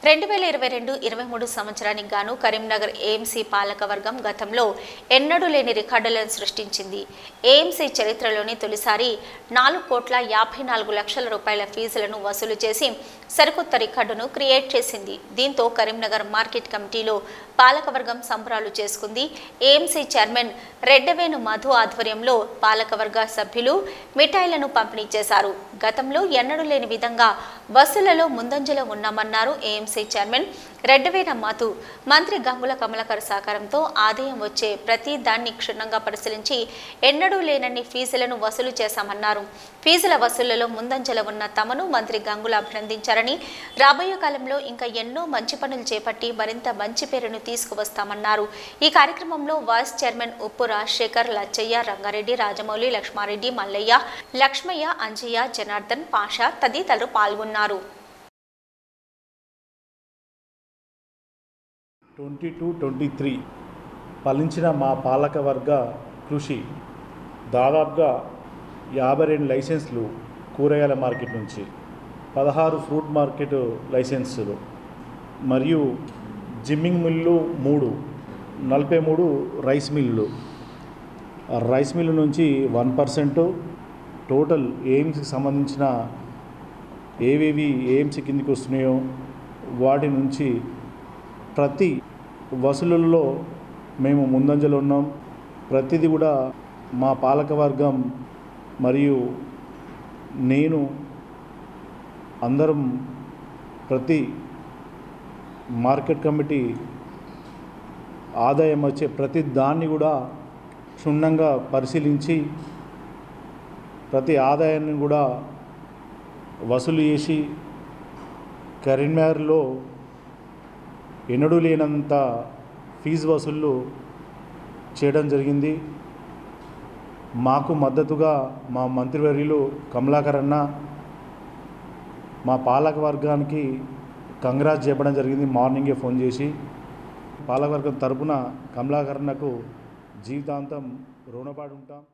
రెండు వేల ఇరవై రెండు ఇరవై మూడు సంవత్సరానికి గాను కరీంనగర్ ఏఎంసీ పాలకవర్గం గతంలో ఎన్నడూ లేని రికార్డులను సృష్టించింది ఏఎంసీ చరిత్రలోని తొలిసారి నాలుగు కోట్ల యాభై నాలుగు లక్షల రూపాయల ఫీజులను వసూలు చేసి సరికొత్త రికార్డును క్రియేట్ చేసింది దీంతో కరీంనగర్ మార్కెట్ కమిటీలో పాలకవర్గం సంబరాలు చేసుకుంది ఏఎంసీ చైర్మన్ రెడ్డవేణు మధు ఆధ్వర్యంలో పాలకవర్గ సభ్యులు మిఠాయిలను పంపిణీ చేశారు గతంలో ఎన్నడూ లేని విధంగా బస్సులలో ముందంజలో ఉన్నామన్నారు ఏఎంసీ చైర్మన్ రెడ్డవేణ మధు మంత్రి గంగుల కమలకర్ సహకారంతో ఆదాయం వచ్చే ప్రతి దాన్ని క్షుణ్ణంగా పరిశీలించి ఎన్నడూ లేనన్ని ఫీజులను వసూలు చేశామన్నారు ఫీజుల వసూళ్లలో ముందంజలో ఉన్న తమను మంత్రి గంగుల అభినందించారని రాబోయే కాలంలో ఇంకా ఎన్నో మంచి పనులు చేపట్టి మరింత మంచి పేరును తీసుకువస్తామన్నారు ఈ కార్యక్రమంలో వైస్ చైర్మన్ ఉప్పు రాజశేఖర్ లచ్చయ్య రంగారెడ్డి రాజమౌళి లక్ష్మారెడ్డి మల్లయ్య లక్ష్మయ్య అంజయ్య జనార్దన్ పాషా తదితరులు పాల్గొన్నారు ట్వంటీ టూ ట్వంటీ త్రీ ఫలించిన మా పాలకవర్గ కృషి దాదాపుగా యాభై రెండు లైసెన్స్లు కూరగాయల మార్కెట్ నుంచి పదహారు ఫ్రూట్ మార్కెట్ లైసెన్సులు మరియు జిమ్మింగ్ మిల్లు మూడు నలభై మూడు రైస్ మిల్లులు ఆ రైస్ మిల్లు నుంచి వన్ పర్సెంట్ టోటల్ ఎయిమ్స్కి సంబంధించిన ఏవేవి ఏఎంసీ కిందికి వస్తున్నాయో వాటి నుంచి ప్రతి వసూలుల్లో మేము ముందంజలో ఉన్నాం ప్రతిదీ కూడా మా పాలకవర్గం మరియు నేను అందరం ప్రతి మార్కెట్ కమిటీ ఆదాయం వచ్చే ప్రతి దాన్ని కూడా క్షుణ్ణంగా పరిశీలించి ప్రతి ఆదాయాన్ని కూడా వసూలు చేసి కరీంనగర్లో ఎన్నడూ లేనంత ఫీజు వసూళ్ళు చేయడం జరిగింది మాకు మద్దతుగా మా మంత్రివర్యులు కమలాకర్ అన్న మా పాలక వర్గానికి కంగ్రాట్స్ చెప్పడం జరిగింది మార్నింగే ఫోన్ చేసి పాలకవర్గం తరపున కమలాకర్ అన్నకు జీవితాంతం రుణపడి ఉంటాం